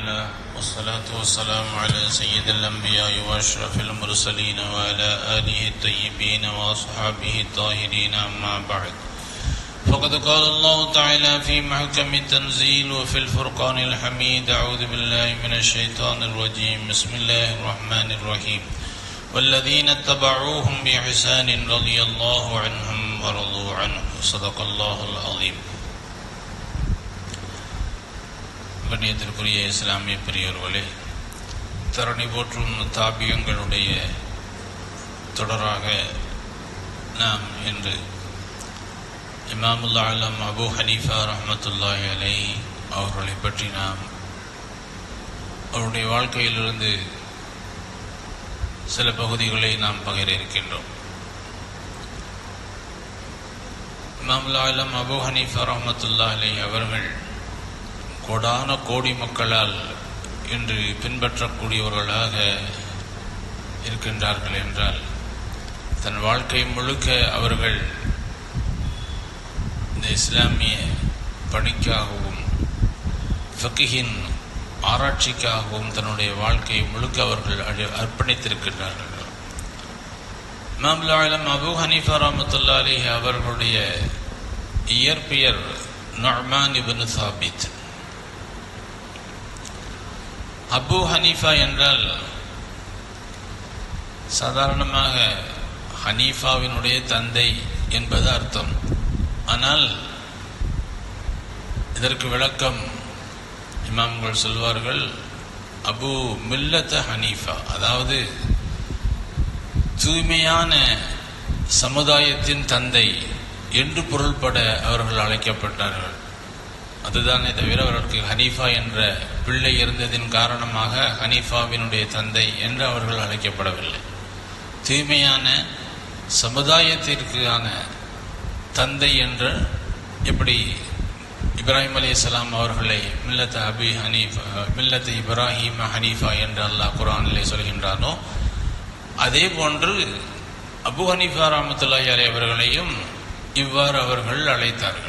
لله والصلاة والسلام على سيد الأنبياء وأشرف المرسلين وعلى آله الطيبين وأصحابه الطاهرين أما بعد فقد قال الله تعالى في محكم التنزيل وفي الفرقان الحميد أعوذ بالله من الشيطان الرجيم بسم الله الرحمن الرحيم والذين اتبعوهم بإحسان رضي الله عنهم ورضوا عنه صدق الله العظيم கண்ணியத்திற்குரிய இஸ்லாமிய பெரியவர்களே தரணி போற்றும் தாபியங்களுடைய தொடராக நாம் இன்று இமாமுல்லா அலம் அபு ஹனீஃபா ரஹமத்துல்லாஹி அலை அவர்களை பற்றி நாம் அவருடைய வாழ்க்கையிலிருந்து சில பகுதிகளை நாம் பகிர இருக்கின்றோம் இமாமுல்லா அலம் அபு ஹனீஃபா ரஹமத்துல்லா அலை அவர்கள் கோடான கோடி மக்களால் இன்று பின்பற்றக்கூடியவர்களாக இருக்கின்றார்கள் என்றால் தன் வாழ்க்கை முழுக்க அவர்கள் இந்த இஸ்லாமிய பணிக்காகவும் ஃபக்கிஹின் ஆராய்ச்சிக்காகவும் தன்னுடைய வாழ்க்கையை முழுக்க அவர்கள் அர்ப்பணித்திருக்கின்றார்கள் மாம்லாலம் அபு ஹனீஃபா ரஹமத்துல்லா அலி அவர்களுடைய இயற்பியர் நொர்மான் இபின் சாபித் அபு ஹனீஃபா என்றால் சாதாரணமாக ஹனீஃபாவினுடைய தந்தை என்பது அர்த்தம் ஆனால் இதற்கு விளக்கம் இமாம்கள் சொல்வார்கள் அபு மில்லத்த ஹனீஃபா அதாவது தூய்மையான சமுதாயத்தின் தந்தை என்று பொருள்பட அவர்கள் அழைக்கப்பட்டார்கள் அதுதானே தவிர அவர்களுக்கு ஹனீஃபா என்ற பிள்ளை இருந்ததின் காரணமாக ஹனீஃபாவினுடைய தந்தை என்று அவர்கள் அழைக்கப்படவில்லை தூய்மையான சமுதாயத்திற்கான தந்தை என்று எப்படி இப்ராஹிம் அலி இஸ்லாம் அவர்களை மில்லத் அபி ஹனீஃபா மில்லத் இப்ராஹிம் ஹனீஃபா என்று அல்லாஹ் குரானிலே சொல்கின்றானோ அதே போன்று அபு ஹனீஃபா ராமத்துல்லாஹி அலி அவர்களையும் இவ்வாறு அவர்கள் அழைத்தார்கள்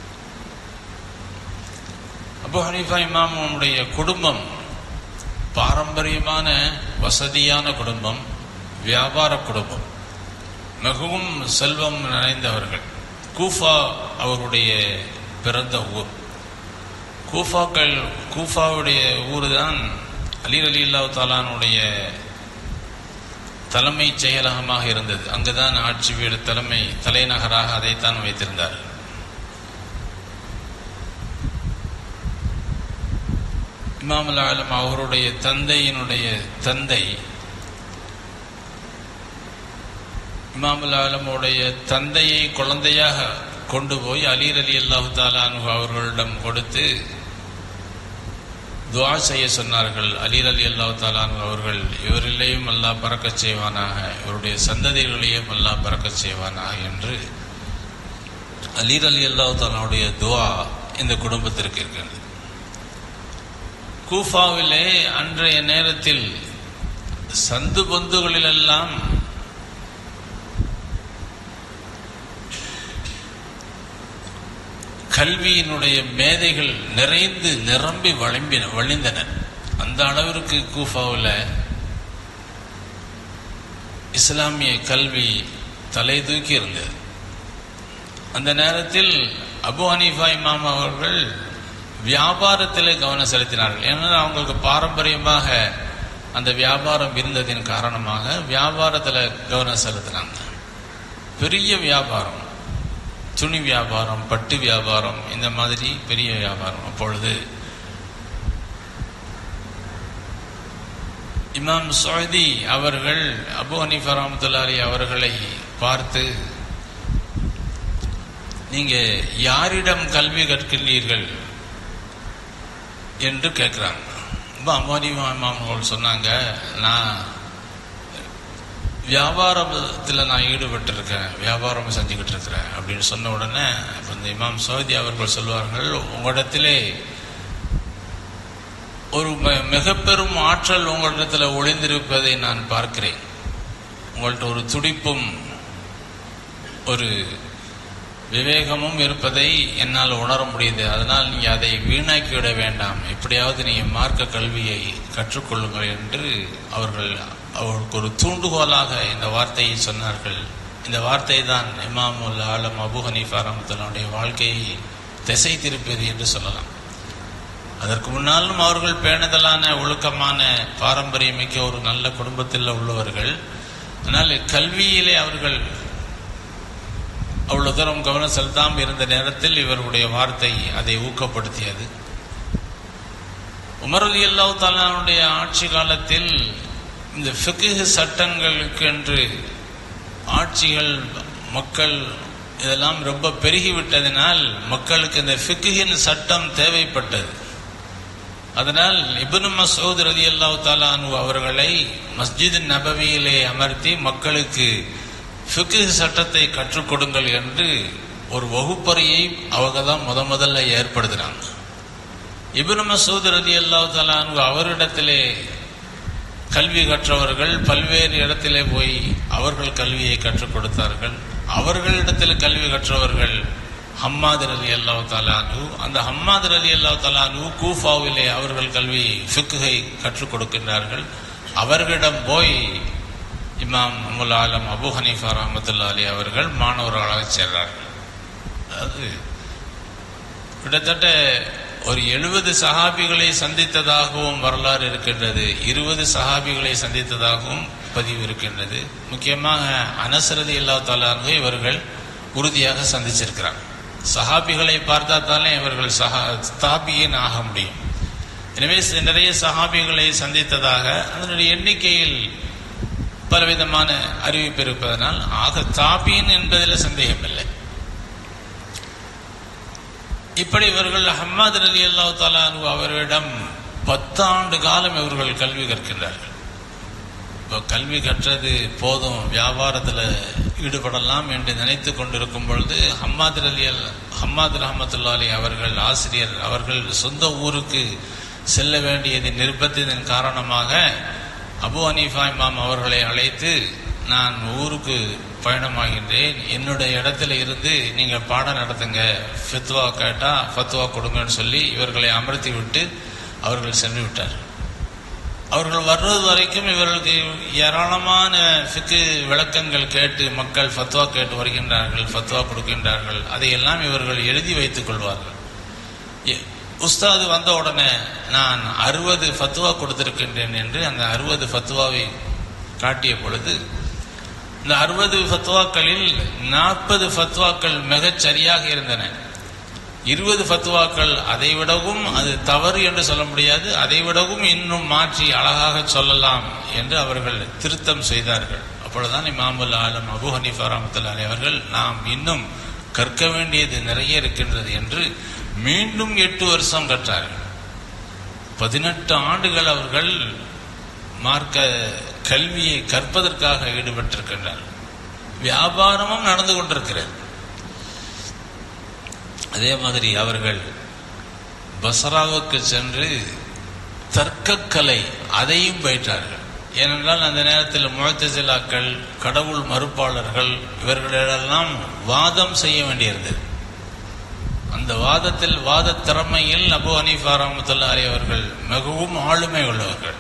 அபு ஹனீஃபா இமாமுடைய குடும்பம் பாரம்பரியமான வசதியான குடும்பம் வியாபார குடும்பம் மிகவும் செல்வம் நிறைந்தவர்கள் கூஃபா அவருடைய பிறந்த ஊர் கூஃபாக்கள் கூஃபாவுடைய ஊர் தான் அலீர் அலி அல்லா தாலானுடைய தலைமை செயலகமாக இருந்தது அங்குதான் ஆட்சி வீடு தலைமை தலைநகராக அதைத்தான் வைத்திருந்தார் இமாமுல் ஆலம் அவருடைய தந்தையினுடைய தந்தை இமாமுல் ஆலமுடைய தந்தையை குழந்தையாக கொண்டு போய் அலீர் அலி அல்லாஹு தாலானு அவர்களிடம் கொடுத்து துவா செய்ய சொன்னார்கள் அலீர் அலி அல்லாஹு தாலானு அவர்கள் இவரிலேயும் அல்லாஹ் பறக்க செய்வானாக இவருடைய சந்ததிகளையும் அல்லாஹ் பறக்க செய்வானாக என்று அலீர் அலி அல்லாஹு தாலாவுடைய துவா இந்த குடும்பத்திற்கு இருக்கின்றது கூஃபாவிலே அன்றைய நேரத்தில் சந்து பொந்துகளிலெல்லாம் கல்வியினுடைய மேதைகள் நிறைந்து நிரம்பி வழம்பின வழிந்தன அந்த அளவிற்கு கூஃபாவில் இஸ்லாமிய கல்வி தலை தூக்கி இருந்தது அந்த நேரத்தில் அபு ஹனீஃபா இமாம் அவர்கள் வியாபாரத்தில் கவனம் செலுத்தினார்கள் ஏன்னா அவங்களுக்கு பாரம்பரியமாக அந்த வியாபாரம் இருந்ததின் காரணமாக வியாபாரத்தில் கவனம் செலுத்தினாங்க பெரிய வியாபாரம் துணி வியாபாரம் பட்டு வியாபாரம் இந்த மாதிரி பெரிய வியாபாரம் அப்பொழுது இமாம் சௌதி அவர்கள் அபு ஹனீஃபா ரஹமத்துல்லாரி அவர்களை பார்த்து நீங்க யாரிடம் கல்வி கற்கிறீர்கள் என்று கேட்குறாங்க ரொம்ப அம்மாடி மாமர்கள் சொன்னாங்க நான் வியாபாரத்தில் நான் ஈடுபட்டிருக்கேன் வியாபாரம் செஞ்சுக்கிட்டு இருக்கிறேன் அப்படின்னு சொன்ன உடனே இப்போ இந்த இமாம் சௌதி அவர்கள் சொல்வார்கள் உங்களிடத்திலே ஒரு மிக பெரும் ஆற்றல் உங்களிடத்தில் ஒளிந்திருப்பதை நான் பார்க்கிறேன் உங்கள்கிட்ட ஒரு துடிப்பும் ஒரு விவேகமும் இருப்பதை என்னால் உணர முடியுது அதனால் நீங்க அதை வீணாக்கி விட வேண்டாம் எப்படியாவது நீங்க மார்க்க கல்வியை கற்றுக்கொள்ளுங்கள் என்று அவர்கள் அவர்களுக்கு ஒரு தூண்டுகோலாக இந்த வார்த்தையை சொன்னார்கள் இந்த வார்த்தை தான் இமாமுல் ஆலம் அபு ஹனீஃபா ரஹமத்துல்லாவுடைய வாழ்க்கையை திசை திருப்பியது என்று சொல்லலாம் அதற்கு முன்னாலும் அவர்கள் பேணுதலான ஒழுக்கமான பாரம்பரியமிக்க ஒரு நல்ல குடும்பத்தில் உள்ளவர்கள் ஆனால் கல்வியிலே அவர்கள் அவ்வளவு தூரம் கவனம் செலுத்தாமல் இருந்த நேரத்தில் இவருடைய வார்த்தை அதை ஊக்கப்படுத்தியது உமர் அலி அல்லாஹ் தாலானுடைய ஆட்சி காலத்தில் இந்த ஃபிக்கு சட்டங்களுக்கு என்று ஆட்சிகள் மக்கள் இதெல்லாம் ரொம்ப பெருகிவிட்டதினால் மக்களுக்கு இந்த ஃபிக்குகின் சட்டம் தேவைப்பட்டது அதனால் இப்னு மசூத் ரதி அல்லாஹ் தாலானு அவர்களை மஸ்ஜித் நபவியிலே அமர்த்தி மக்களுக்கு ஃபிக்கு சட்டத்தை கற்றுக் கொடுங்கள் என்று ஒரு வகுப்பறையை அவங்க தான் முத முதல்ல ஏற்படுத்துறாங்க இப்னு மசூத் ரதி அல்லாஹ் தாலானு அவரிடத்திலே கல்வி கற்றவர்கள் பல்வேறு இடத்திலே போய் அவர்கள் கல்வியை கற்றுக் கொடுத்தார்கள் அவர்களிடத்தில் கல்வி கற்றவர்கள் ஹம்மாதர் அலி அல்லாஹ் தலானு அந்த ஹம்மாதர் அலி அல்லாஹ் தலானு கூஃபாவிலே அவர்கள் கல்வி ஃபிக்குகை கற்றுக் கொடுக்கின்றார்கள் அவர்களிடம் போய் இமாம் அமுல் ஆலம் அபு ஹனீஃபா ரஹமத்துல்லா அலி அவர்கள் மாணவர்களாக சேர்றார்கள் அதாவது கிட்டத்தட்ட ஒரு எழுபது சஹாபிகளை சந்தித்ததாகவும் வரலாறு இருக்கின்றது இருபது சஹாபிகளை சந்தித்ததாகவும் பதிவு இருக்கின்றது முக்கியமாக அனசரதி இல்லா தாலானு இவர்கள் உறுதியாக சந்திச்சிருக்கிறாங்க சஹாபிகளை பார்த்தா தானே இவர்கள் சஹா தாபியின் ஆக முடியும் எனவே நிறைய சஹாபிகளை சந்தித்ததாக அதனுடைய எண்ணிக்கையில் பலவிதமான அறிவிப்பு இருப்பதனால் ஆக தாபியின் என்பதில் சந்தேகமில்லை இப்படி இவர்கள் அஹ்மது அலி அல்லா தாலு அவர்களிடம் பத்தாண்டு காலம் இவர்கள் கல்வி கற்கின்றார்கள் இப்போ கல்வி கற்றது போதும் வியாபாரத்தில் ஈடுபடலாம் என்று நினைத்து கொண்டிருக்கும் பொழுது ஹம்மாத் அலி அல் ஹம்மாத் ரஹமத்துல்லா அலி அவர்கள் ஆசிரியர் அவர்கள் சொந்த ஊருக்கு செல்ல வேண்டியது நிர்பந்தத்தின் காரணமாக அபு ஹனீஃபா இமாம் அவர்களை அழைத்து நான் ஊருக்கு பயணமாகின்றேன் என்னுடைய இடத்துல இருந்து நீங்க பாடம் நடத்துங்க ஃபித்வா கேட்டா ஃபத்வா கொடுங்கன்னு சொல்லி இவர்களை அமர்த்தி விட்டு அவர்கள் சென்று விட்டார் அவர்கள் வர்றது வரைக்கும் இவர்களுக்கு ஏராளமான ஃபிக்கு விளக்கங்கள் கேட்டு மக்கள் ஃபத்வா கேட்டு வருகின்றார்கள் ஃபத்வா கொடுக்கின்றார்கள் அதையெல்லாம் இவர்கள் எழுதி வைத்துக் கொள்வார்கள் உஸ்தாது வந்த உடனே நான் அறுபது ஃபத்வா கொடுத்திருக்கின்றேன் என்று அந்த அறுபது ஃபத்வாவை காட்டிய பொழுது இந்த அறுபது ஃபத்வாக்களில் நாற்பது ஃபத்வாக்கள் மிகச் சரியாக இருந்தன இருபது ஃபத்வாக்கள் அதை விடவும் அது தவறு என்று சொல்ல முடியாது அதை விடவும் இன்னும் மாற்றி அழகாக சொல்லலாம் என்று அவர்கள் திருத்தம் செய்தார்கள் அப்பொழுதுதான் இமாமுல் ஆலம் அபு ஹனீஃபா ரஹமத்துல்லாஹி அவர்கள் நாம் இன்னும் கற்க வேண்டியது நிறைய இருக்கின்றது என்று மீண்டும் எட்டு வருஷம் கற்றார்கள் பதினெட்டு ஆண்டுகள் அவர்கள் மார்க்க கல்வியை கற்பதற்காக ஈடுபட்டிருக்கின்றார் வியாபாரமும் நடந்து கொண்டிருக்கிறது அதே மாதிரி அவர்கள் பசராவுக்கு சென்று தர்க்கக்கலை அதையும் பயிற்றார்கள் ஏனென்றால் அந்த நேரத்தில் முழத்தசிலாக்கள் கடவுள் மறுப்பாளர்கள் இவர்களிடெல்லாம் வாதம் செய்ய வேண்டியிருந்தது அந்த வாதத்தில் வாத திறமையில் அபு ஹனீஃபா ரஹமத்துல்லாரி அவர்கள் மிகவும் ஆளுமை உள்ளவர்கள்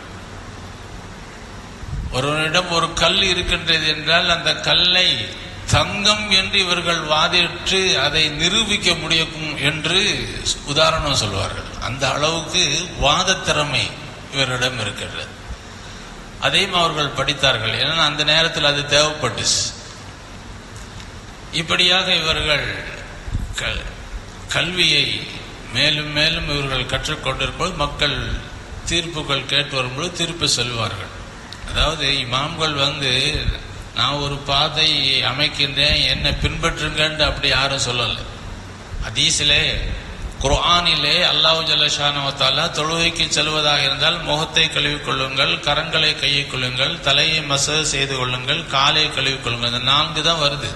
ஒருவனிடம் ஒரு கல் இருக்கின்றது என்றால் அந்த கல்லை தங்கம் என்று இவர்கள் வாதிட்டு அதை நிரூபிக்க முடியும் என்று உதாரணம் சொல்வார்கள் அந்த அளவுக்கு வாத திறமை இவரிடம் இருக்கிறது அதையும் அவர்கள் படித்தார்கள் ஏன்னா அந்த நேரத்தில் அது தேவைப்பட்டுச்சு இப்படியாக இவர்கள் கல்வியை மேலும் மேலும் இவர்கள் கற்றுக்கொண்டிருப்போது மக்கள் தீர்ப்புகள் கேட்டு வரும்போது தீர்ப்பு சொல்வார்கள் அதாவது இமாம்கள் வந்து நான் ஒரு பாதை அமைக்கின்றேன் என்னை பின்பற்றுங்கன்னு அப்படி யாரும் சொல்லலை அதீசிலே குர்ஆனிலே அல்லாஹு ஜல்லஷானவத்தாலா தொழுகைக்கு செல்வதாக இருந்தால் முகத்தை கழுவிக்கொள்ளுங்கள் கரங்களை கையை கொள்ளுங்கள் தலையை மச செய்து கொள்ளுங்கள் காலை கழுவிக்கொள்ளுங்கள் இந்த நான்கு தான் வருது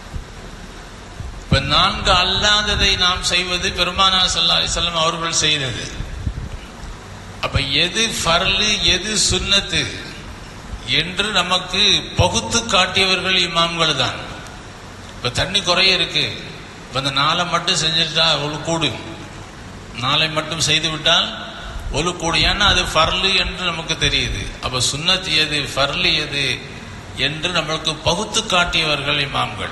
இப்ப நான்கு அல்லாததை நாம் செய்வது பெருமானா சல்லா அலிசல்லம் அவர்கள் செய்தது அப்ப எது ஃபர்லு எது சுன்னத்து என்று நமக்கு பகுத்து காட்டியவர்கள் இமாம்கள் தான் இப்ப தண்ணி குறைய இருக்கு இப்போ இந்த நாளை மட்டும் செஞ்சுட்டா ஒரு கூடும் நாளை மட்டும் செய்து விட்டால் ஒரு கூடும் ஏன்னா அது ஃபர்லு என்று நமக்கு தெரியுது அப்ப சுன்னத் எது ஃபர்லு எது என்று நம்மளுக்கு பகுத்து காட்டியவர்கள் இமாம்கள்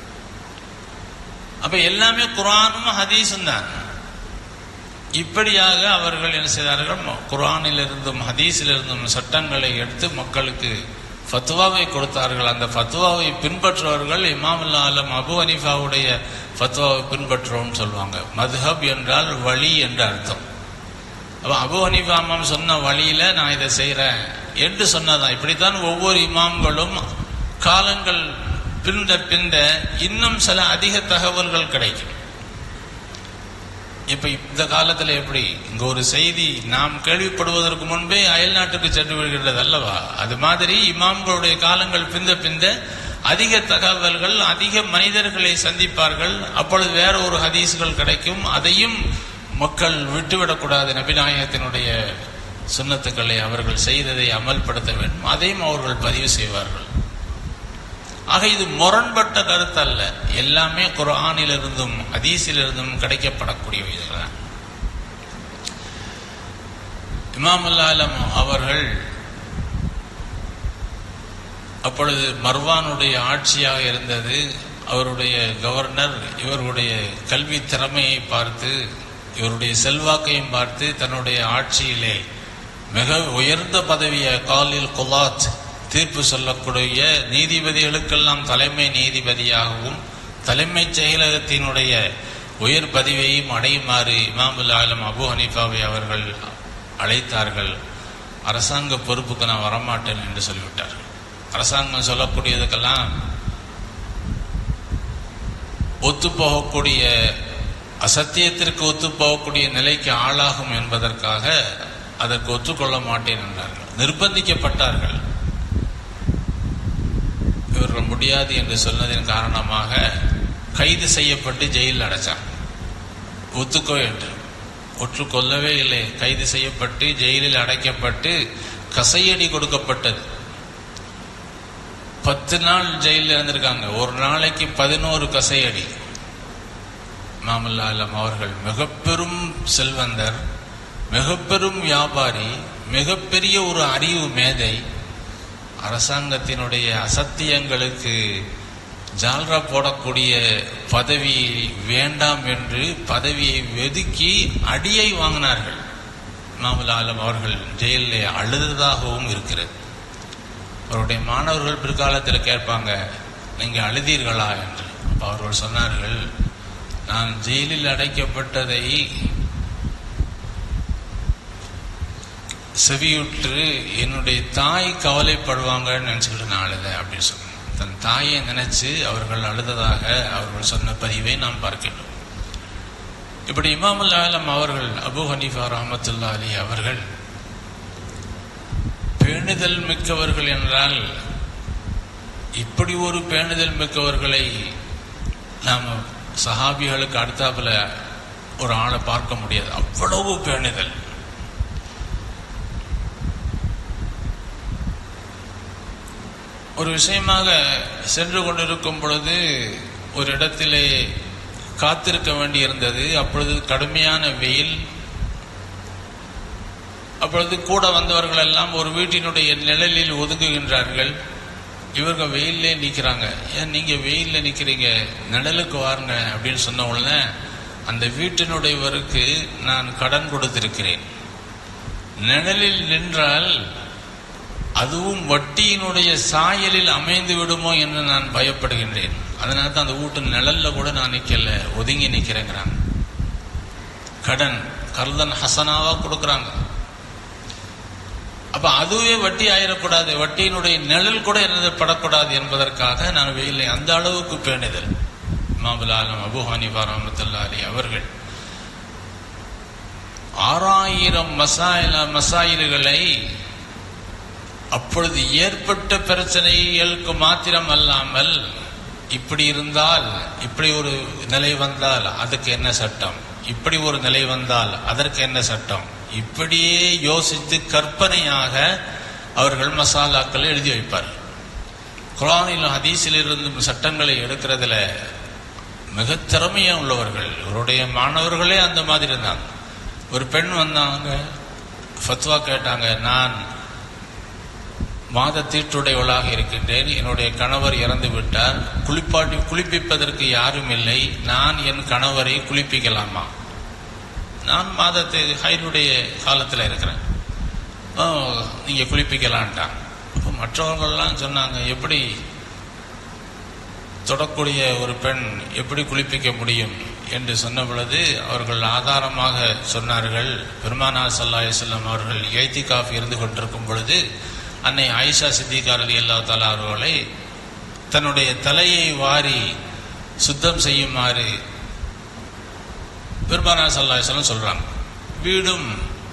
அப்ப எல்லாமே குரானும் ஹதீஸும் தான் இப்படியாக அவர்கள் என்ன செய்தார்கள் குரானிலிருந்தும் ஹதீஸிலிருந்தும் சட்டங்களை எடுத்து மக்களுக்கு ஃபத்வாவை கொடுத்தார்கள் அந்த ஃபத்வாவை பின்பற்றுவர்கள் இமாமுல்லா ஆலம் அபு ஹனீஃபாவுடைய ஃபத்வாவை பின்பற்றுவோம்னு சொல்லுவாங்க மதுஹப் என்றால் வழி என்ற அர்த்தம் அப்போ அபு ஹனீஃபா இமாம் சொன்ன வழியில நான் இதை செய்கிறேன் என்று சொன்னதான் இப்படித்தான் ஒவ்வொரு இமாம்களும் காலங்கள் பிந்த பிந்த இன்னும் சில அதிக தகவல்கள் கிடைக்கும் இப்ப இந்த காலத்துல எப்படி இங்க ஒரு செய்தி நாம் கேள்விப்படுவதற்கு முன்பே அயல் நாட்டுக்கு சென்று விடுகின்றது அல்லவா அது மாதிரி இமாம்களுடைய காலங்கள் பிந்த பிந்த அதிக தகவல்கள் அதிக மனிதர்களை சந்திப்பார்கள் அப்பொழுது வேற ஒரு ஹதீஸ்கள் கிடைக்கும் அதையும் மக்கள் விட்டுவிடக்கூடாது நபிநாயகத்தினுடைய சுண்ணத்துக்களை அவர்கள் செய்ததை அமல்படுத்த வேண்டும் அதையும் அவர்கள் பதிவு செய்வார்கள் ஆக இது முரண்பட்ட கருத்து அல்ல எல்லாமே குரானிலிருந்தும் ஹதீஸிலிருந்தும் கிடைக்கப்படக்கூடிய இதுதான் இமாம் அல்லாலம் அவர்கள் அப்பொழுது மர்வானுடைய ஆட்சியாக இருந்தது அவருடைய கவர்னர் இவர்களுடைய கல்வி திறமையை பார்த்து இவருடைய செல்வாக்கையும் பார்த்து தன்னுடைய ஆட்சியிலே மிக உயர்ந்த பதவிய காலில் குலாத் தீர்ப்பு சொல்லக்கூடிய நீதிபதிகளுக்கெல்லாம் தலைமை நீதிபதியாகவும் தலைமைச் செயலகத்தினுடைய உயர் பதவியையும் அடையுமாறு இமாமுல் ஆலம் அபு ஹனீஃபாவை அவர்கள் அழைத்தார்கள் அரசாங்க பொறுப்புக்கு நான் வரமாட்டேன் என்று சொல்லிவிட்டார் அரசாங்கம் சொல்லக்கூடியதுக்கெல்லாம் ஒத்துப்போகக்கூடிய அசத்தியத்திற்கு ஒத்துப்போகக்கூடிய நிலைக்கு ஆளாகும் என்பதற்காக அதற்கு ஒத்துக்கொள்ள மாட்டேன் என்றார்கள் நிர்பந்திக்கப்பட்டார்கள் இவர்கள் முடியாது என்று சொன்னதன் காரணமாக கைது செய்யப்பட்டு ஜெயிலில் அடைச்சாங்க ஒத்துக்கோ என்று ஒற்றுக்கொள்ளவே இல்லை கைது செய்யப்பட்டு ஜெயிலில் அடைக்கப்பட்டு கசையடி கொடுக்கப்பட்டது பத்து நாள் ஜெயிலில் இருந்திருக்காங்க ஒரு நாளைக்கு பதினோரு கசையடி மாமல்லாலம் அவர்கள் மிக பெரும் செல்வந்தர் மிக பெரும் வியாபாரி மிகப்பெரிய ஒரு அறிவு மேதை அரசாங்கத்தினுடைய அசத்தியங்களுக்கு ஜால்ரா போடக்கூடிய பதவி வேண்டாம் என்று பதவியை வெதுக்கி அடியை வாங்கினார்கள் இமாமுல் ஆலம் அவர்கள் ஜெயிலில் அழுததாகவும் இருக்கிறது அவருடைய மாணவர்கள் பிற்காலத்தில் கேட்பாங்க நீங்க அழுதீர்களா என்று அப்ப அவர்கள் சொன்னார்கள் நான் ஜெயிலில் அடைக்கப்பட்டதை செவியுற்று என்னுடைய தாய் கவலைப்படுவாங்கன்னு நினைச்சுக்கிட்டு நான் அழுத அப்படின்னு சொன்னேன் தன் தாயை நினைச்சு அவர்கள் அழுததாக அவர்கள் சொன்ன பதிவை நாம் பார்க்கின்றோம் இப்படி இமாமுல் ஆலம் அவர்கள் அபு ஹனீஃபா ரஹமத்துல்லா அலி அவர்கள் பேணுதல் மிக்கவர்கள் என்றால் இப்படி ஒரு பேணுதல் மிக்கவர்களை நாம் சஹாபிகளுக்கு அடுத்தாப்புல ஒரு ஆளை பார்க்க முடியாது அவ்வளவு பேணுதல் ஒரு விஷயமாக சென்று கொண்டிருக்கும் பொழுது ஒரு இடத்திலே காத்திருக்க வேண்டி இருந்தது அப்பொழுது கடுமையான வெயில் அப்பொழுது கூட வந்தவர்கள் எல்லாம் ஒரு வீட்டினுடைய நிழலில் ஒதுங்குகின்றார்கள் இவங்க வெயிலே நிற்கிறாங்க ஏன் நீங்க வெயில்ல நிக்கிறீங்க நிழலுக்கு வாருங்க அப்படின்னு சொன்ன உடனே அந்த வீட்டினுடையவருக்கு நான் கடன் கொடுத்திருக்கிறேன் நிழலில் நின்றால் அதுவும் வட்டியினுடைய சாயலில் அமைந்து விடுமோ என்று நான் பயப்படுகின்றேன் அதனால தான் அந்த வீட்டு நிழல்ல கூட நான் நிக்கல ஒதுங்கி நிக்கிறேங்கிறாங்க கடன் கர்தன் ஹசனாவா கொடுக்கறாங்க அப்ப அதுவே வட்டி ஆயிடக்கூடாது வட்டியினுடைய நிழல் கூட என்னது படக்கூடாது என்பதற்காக நான் வெயிலை அந்த அளவுக்கு பேணுதல் இமாமுல் ஆலம் அபு ஹனிஃபா ரஹமத்துல்லா அலி அவர்கள் ஆறாயிரம் மசாயில மசாயில்களை அப்பொழுது ஏற்பட்ட பிரச்சனைகளுக்கு மாத்திரம் அல்லாமல் இப்படி இருந்தால் இப்படி ஒரு நிலை வந்தால் அதுக்கு என்ன சட்டம் இப்படி ஒரு நிலை வந்தால் அதற்கு என்ன சட்டம் இப்படியே யோசித்து கற்பனையாக அவர்கள் மசாலாக்களை எழுதி வைப்பார் குரானிலும் ஹதீஸில் இருந்தும் சட்டங்களை எடுக்கிறதுல மிக திறமையா உள்ளவர்கள் இவருடைய மாணவர்களே அந்த மாதிரி இருந்தாங்க ஒரு பெண் வந்தாங்க ஃபத்வா கேட்டாங்க நான் மாத தீட்டுடையவளாக இருக்கின்றேன் என்னுடைய கணவர் இறந்து விட்டார் குளிப்பாட்டி குளிப்பிப்பதற்கு யாரும் இல்லை நான் என் கணவரை குளிப்பிக்கலாமா நான் மாதத்தை ஹைருடைய காலத்தில் இருக்கிறேன் "ஓ, நீங்க குளிப்பிக்கலான்ட்டாங்க அப்போ மற்றவர்கள்லாம் சொன்னாங்க எப்படி தொடக்கூடிய ஒரு பெண் எப்படி குளிப்பிக்க முடியும் என்று சொன்ன பொழுது அவர்கள் ஆதாரமாக சொன்னார்கள் பெருமானா சல்லா செல்லம் அவர்கள் ஏத்திகாஃப் இருந்து கொண்டிருக்கும் பொழுது அன்னை ஆயிஷா சித்திகா அலி அல்லா தாலா அவர்களை தன்னுடைய தலையை வாரி சுத்தம் செய்யுமாறு பெருமானா சல்லா செல்லம் சொல்றாங்க வீடும்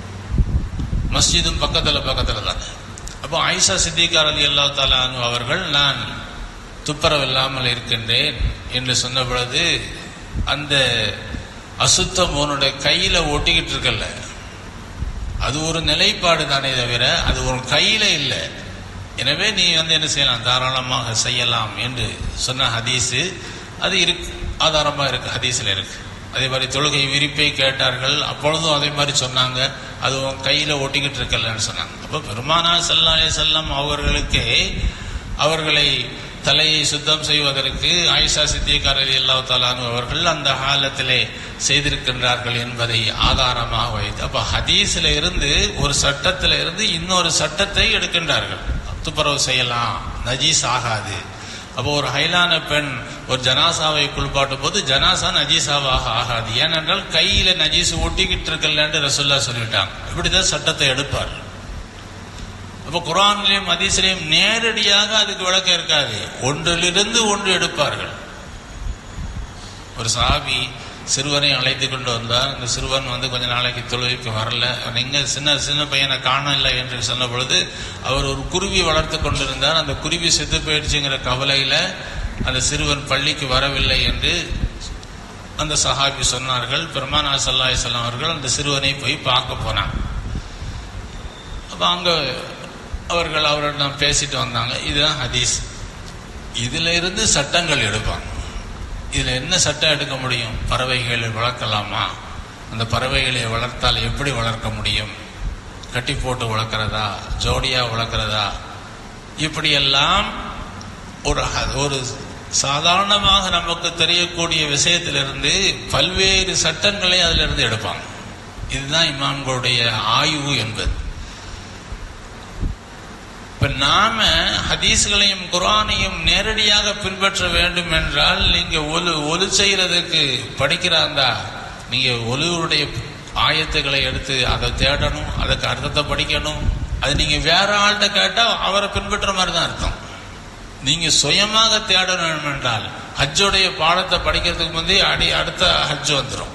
மஸ்ஜிதும் பக்கத்துல பக்கத்துல தான் அப்போ ஆயிஷா சித்திகா அலி அல்லா தாலா அவர்கள் நான் துப்புரவில்லாமல் இருக்கின்றேன் என்று சொன்ன பொழுது அந்த அசுத்தம் உன்னுடைய கையில ஒட்டிக்கிட்டு இருக்கல அது ஒரு நிலைப்பாடு தானே தவிர அது ஒரு கையில இல்லை எனவே நீ வந்து என்ன செய்யலாம் தாராளமாக செய்யலாம் என்று சொன்ன ஹதீஸு அது இருக்கு ஆதாரமா இருக்கு ஹதீஸ்ல இருக்கு அதே மாதிரி தொழுகை விரிப்பை கேட்டார்கள் அப்பொழுதும் அதே மாதிரி சொன்னாங்க அது உன் கையில ஒட்டிக்கிட்டு இருக்கலன்னு சொன்னாங்க அப்ப பெருமானா சல்லா செல்லம் அவர்களுக்கே அவர்களை தலையை சுத்தம் செய்வதற்கு ஆயிஷா சித்திகார் அலி அல்லா தாலானு அவர்கள் அந்த காலத்திலே செய்திருக்கின்றார்கள் என்பதை ஆதாரமாக வைத்து அப்ப ஹதீஸ்ல இருந்து ஒரு சட்டத்தில இருந்து இன்னொரு சட்டத்தை எடுக்கின்றார்கள் துப்புரவு செய்யலாம் நஜீஸ் ஆகாது அப்போ ஒரு ஹைலான பெண் ஒரு ஜனாசாவை குளிப்பாட்டும் போது ஜனாசா நஜீசாவாக ஆகாது ஏனென்றால் கையில நஜீஸ் ஒட்டிக்கிட்டு இருக்கலன்னு ரசுல்லா சொல்லிட்டாங்க இப்படிதான் சட்டத்தை எடுப்பார் அப்ப குரான்லயும் ஹதீஸ்லயும் நேரடியாக அதுக்கு விளக்கம் இருக்காது ஒன்றிலிருந்து ஒன்று எடுப்பார்கள் ஒரு சாபி சிறுவனை அழைத்து கொண்டு வந்தார் இந்த சிறுவன் வந்து கொஞ்ச நாளைக்கு தொழுகைக்கு வரல நீங்க சின்ன சின்ன பையனை காணல என்று சொன்ன பொழுது அவர் ஒரு குருவி வளர்த்து கொண்டிருந்தார் அந்த குருவி செத்து போயிடுச்சுங்கிற கவலையில அந்த சிறுவன் பள்ளிக்கு வரவில்லை என்று அந்த சஹாபி சொன்னார்கள் பெருமானா சல்லா செல்லம் அவர்கள் அந்த சிறுவனை போய் பார்க்க போனாங்க அப்ப அங்க அவர்கள் அவரிடம் பேசிட்டு வந்தாங்க இதுதான் ஹதீஸ் இதுல இருந்து சட்டங்கள் எடுப்பாங்க இதுல என்ன சட்டம் எடுக்க முடியும் பறவைகளை வளர்க்கலாமா அந்த பறவைகளை வளர்த்தால் எப்படி வளர்க்க முடியும் கட்டி போட்டு வளர்க்கிறதா ஜோடியா வளர்க்கிறதா இப்படியெல்லாம் ஒரு ஹ- ஒரு சாதாரணமாக நமக்கு தெரியக்கூடிய விஷயத்திலிருந்து பல்வேறு சட்டங்களை அதிலிருந்து எடுப்பாங்க இதுதான் இமாம்களுடைய ஆய்வு என்பது இப்ப நாம ஹதீஸ்களையும் குரானையும் நேரடியாக பின்பற்ற வேண்டும் என்றால் நீங்க ஒலு ஒலு செய்யறதுக்கு படிக்கிறாந்தா நீங்க ஒலுவுடைய ஆயத்துக்களை எடுத்து அதை தேடணும் அதுக்கு அர்த்தத்தை படிக்கணும் அது நீங்க வேற ஆள்கிட்ட கேட்டா அவரை பின்பற்ற மாதிரி தான் அர்த்தம் நீங்க சுயமாக தேட வேண்டும் என்றால் ஹஜ்ஜுடைய பாடத்தை படிக்கிறதுக்கு முந்தைய அடி அடுத்த ஹஜ் வந்துடும்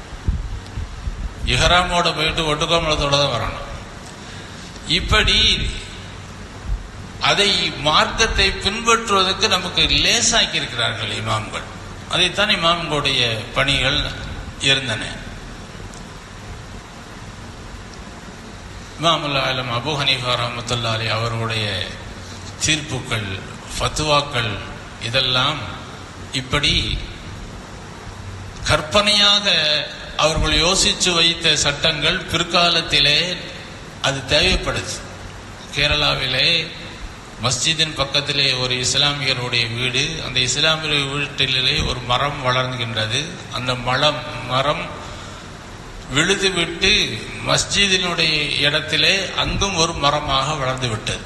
இஹராமோட போயிட்டு ஒட்டுக்கோமலத்தோட தான் வரணும் இப்படி அதை மார்க்கத்தை பின்பற்றுவதற்கு நமக்கு லேசாக்கி இருக்கிறார்கள் இமாம்கள் அதைத்தான் இமாம்களுடைய பணிகள் இருந்தன இமாமுல் ஆலம் அபு ஹனீஃபா ரஹமத்துல்லா அலி அவர்களுடைய தீர்ப்புகள் ஃபத்துவாக்கள் இதெல்லாம் இப்படி கற்பனையாக அவர்கள் யோசித்து வைத்த சட்டங்கள் பிற்காலத்திலே அது தேவைப்படுது கேரளாவிலே மஸ்ஜிதின் பக்கத்திலே ஒரு இஸ்லாமியருடைய வீடு அந்த இஸ்லாமிய வீட்டிலே ஒரு மரம் வளர்கின்றது அந்த மலம் மரம் விழுது விட்டு மஸ்ஜிதினுடைய இடத்திலே அங்கும் ஒரு மரமாக வளர்ந்து விட்டது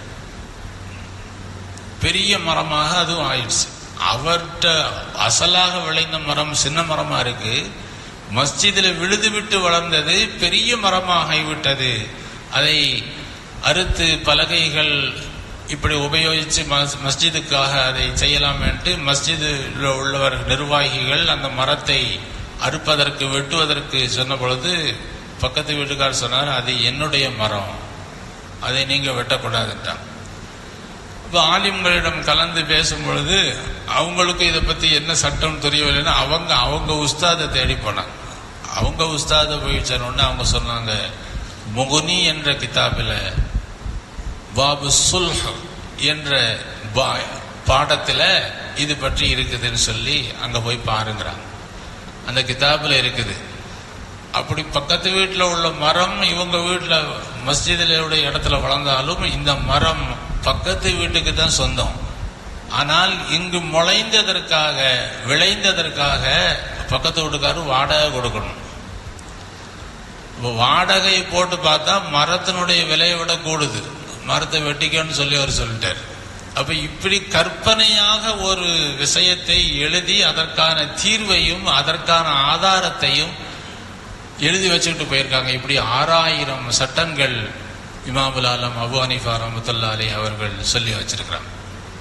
பெரிய மரமாக அதுவும் ஆயிடுச்சு அவர்கிட்ட அசலாக விளைந்த மரம் சின்ன மரமா இருக்கு மஸ்ஜிதில் விழுது விட்டு வளர்ந்தது பெரிய மரமாக ஆகிவிட்டது அதை அறுத்து பலகைகள் இப்படி உபயோகித்து மஸ்- மஸ்ஜிதுக்காக அதை செய்யலாம் என்று மஸ்ஜிதில் உள்ளவர் நிர்வாகிகள் அந்த மரத்தை அறுப்பதற்கு வெட்டுவதற்கு சொன்ன பொழுது பக்கத்து வீட்டுக்காரர் சொன்னார் அது என்னுடைய மரம் அதை நீங்க வெட்டக்கூடாதுன்றான் இப்போ ஆலிம்களிடம் கலந்து பேசும் பொழுது அவங்களுக்கு இதை பத்தி என்ன சட்டம் தெரியவில்லைன்னா அவங்க அவங்க உஸ்தாதை தேடி போனாங்க அவங்க உஸ்தாதை போய் சொன்னோடனே அவங்க சொன்னாங்க முகுனி என்ற கிதாபில் பாபு சுல்ஹ் என்ற பா- பாடத்துல இது பற்றி இருக்குதுன்னு சொல்லி அங்க போய் பாருங்கிறாங்க அந்த கிதாபில் இருக்குது அப்படி பக்கத்து வீட்டில் உள்ள மரம் இவங்க வீட்டில் மஸ்ஜிதில் இடத்துல வளர்ந்தாலும் இந்த மரம் பக்கத்து வீட்டுக்கு தான் சொந்தம் ஆனால் இங்கு முளைந்ததற்காக விளைந்ததற்காக பக்கத்து வீட்டுக்காரர் வாடகை கொடுக்கணும் இப்போ வாடகை போட்டு பார்த்தா மரத்தினுடைய விலையை விட கூடுது மரத்தை வெட்டிக்கன்னு சொல்லி அவர் சொல்லிட்டார் அப்ப இப்படி கற்பனையாக ஒரு விஷயத்தை எழுதி அதற்கான தீர்வையும் அதற்கான ஆதாரத்தையும் எழுதி வச்சுக்கிட்டு போயிருக்காங்க இப்படி ஆறாயிரம் சட்டங்கள் இமாமுல் ஆலம் அபு ஹனீஃபா ரஹமத்துல்லா அலி அவர்கள் சொல்லி வச்சிருக்கிறாங்க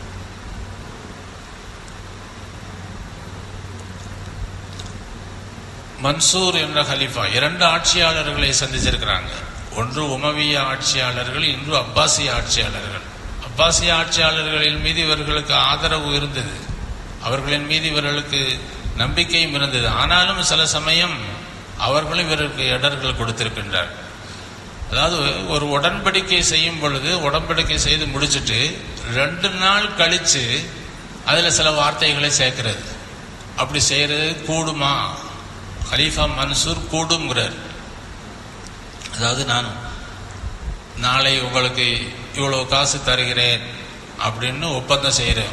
மன்சூர் என்ற ஹலீஃபா இரண்டு ஆட்சியாளர்களை சந்திச்சிருக்கிறாங்க ஒன்று உமவிய ஆட்சியாளர்கள் இன்று அப்பாசிய ஆட்சியாளர்கள் அப்பாசிய ஆட்சியாளர்களின் மீது இவர்களுக்கு ஆதரவு இருந்தது அவர்களின் மீது இவர்களுக்கு நம்பிக்கையும் இருந்தது ஆனாலும் சில சமயம் அவர்களும் இவருக்கு இடர்கள் கொடுத்திருக்கின்றார் அதாவது ஒரு உடன்படிக்கை செய்யும் பொழுது உடன்படிக்கை செய்து முடிச்சிட்டு ரெண்டு நாள் கழிச்சு அதுல சில வார்த்தைகளை சேர்க்கிறது அப்படி செய்யறது கூடுமா ஹலீஃபா மன்சூர் கூடுங்கிறார் அதாவது நான் நாளை உங்களுக்கு இவ்வளவு காசு தருகிறேன் அப்படின்னு ஒப்பந்தம் செய்கிறேன்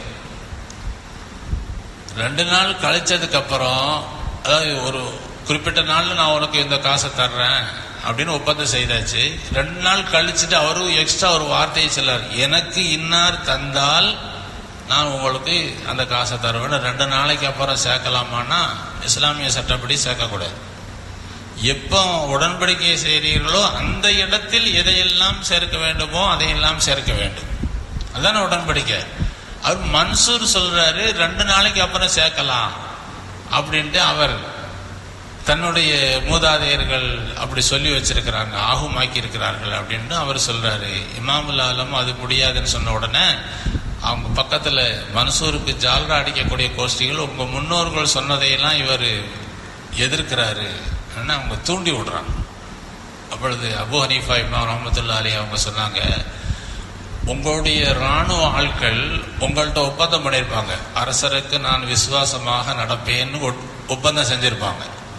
ரெண்டு நாள் கழிச்சதுக்கு அப்புறம் அதாவது ஒரு குறிப்பிட்ட நாள்ல நான் உனக்கு இந்த காசை தர்றேன் அப்படின்னு ஒப்பந்தம் செய்தாச்சு ரெண்டு நாள் கழிச்சுட்டு அவரும் எக்ஸ்ட்ரா ஒரு வார்த்தையை சொல்லார் எனக்கு இன்னார் தந்தால் நான் உங்களுக்கு அந்த காசை தருவேன் ரெண்டு நாளைக்கு அப்புறம் சேர்க்கலாமான்னா இஸ்லாமிய சட்டப்படி சேர்க்கக்கூடாது எப்போ உடன்படிக்கை செய்கிறீர்களோ அந்த இடத்தில் எதையெல்லாம் சேர்க்க வேண்டுமோ அதையெல்லாம் சேர்க்க வேண்டும் அதான உடன்படிக்கை அவர் மன்சூர் சொல்றாரு ரெண்டு நாளைக்கு அப்புறம் சேர்க்கலாம் அப்படின்ட்டு அவர் தன்னுடைய மூதாதையர்கள் அப்படி சொல்லி வச்சிருக்கிறாங்க ஆகுமாக்கி இருக்கிறார்கள் அப்படின்னு அவர் சொல்றாரு இமாமுல் ஆலம் அது முடியாதுன்னு சொன்ன உடனே அவங்க பக்கத்துல மன்சூருக்கு ஜால்ரா அடிக்கக்கூடிய கோஷ்டிகள் உங்க முன்னோர்கள் சொன்னதையெல்லாம் இவர் எதிர்க்கிறாரு அவங்க தூண்டி விடுறாங்க அப்பொழுது அபு ஹனீஃபா இமாம் ரஹமத்துல்லா அலி அவங்க சொன்னாங்க உங்களுடைய ராணுவ ஆட்கள் உங்கள்கிட்ட ஒப்பந்தம் பண்ணியிருப்பாங்க அரசருக்கு நான் விசுவாசமாக நடப்பேன்னு ஒப்பந்தம் செஞ்சிருப்பாங்க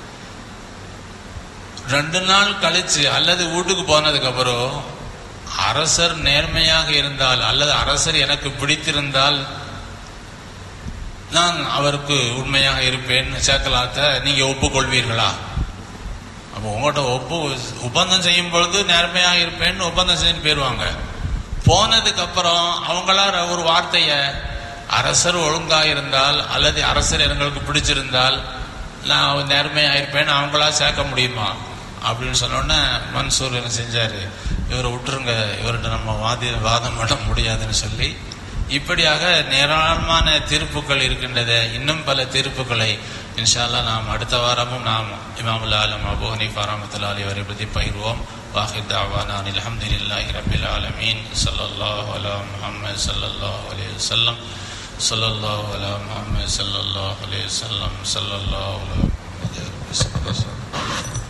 ரெண்டு நாள் கழிச்சு அல்லது வீட்டுக்கு போனதுக்கு அப்புறம் அரசர் நேர்மையாக இருந்தால் அல்லது அரசர் எனக்கு பிடித்திருந்தால் நான் அவருக்கு உண்மையாக இருப்பேன் சேர்க்கலாத்த நீங்க ஒப்புக்கொள்வீர்களா அப்போ உங்கள்கிட்ட ஒப்பு ஒப்பந்தம் செய்யும் பொழுது நேர்மையாக இருப்பேன்னு ஒப்பந்தம் செஞ்சு போயிடுவாங்க போனதுக்கு அப்புறம் அவங்களா ஒரு வார்த்தைய அரசர் ஒழுங்கா இருந்தால் அல்லது அரசர் எங்களுக்கு பிடிச்சிருந்தால் நான் நேர்மையா இருப்பேன்னு அவங்களா சேர்க்க முடியுமா அப்படின்னு சொன்னோடனே மன்சூர் என்ன செஞ்சாரு இவரை விட்டுருங்க இவர்கிட்ட நம்ம வாதி வாதம் பண்ண முடியாதுன்னு சொல்லி இப்படியாக நேராளமான தீர்ப்புகள் இருக்கின்றது இன்னும் பல தீர்ப்புகளை இன்ஷால்லா நாம் அடுத்த வாரமும் நாம் இமாமுல் ஆலம் அபு ஹனீஃபா ரஹமத்துல்லா அலி அவரை பற்றி பகிர்வோம் வாஹித் தாவானா அல்ஹம்துலில்லாஹி ரபில் ஆலமீன் ஸல்லல்லாஹு அலா முஹம்மது ஸல்லல்லாஹு அலைஹி வஸல்லம் ஸல்லல்லாஹு அலா முஹம்மது ஸல்லல்லாஹு அலைஹி வஸல்லம் ஸல்லல்லாஹு அலா முஹம்மது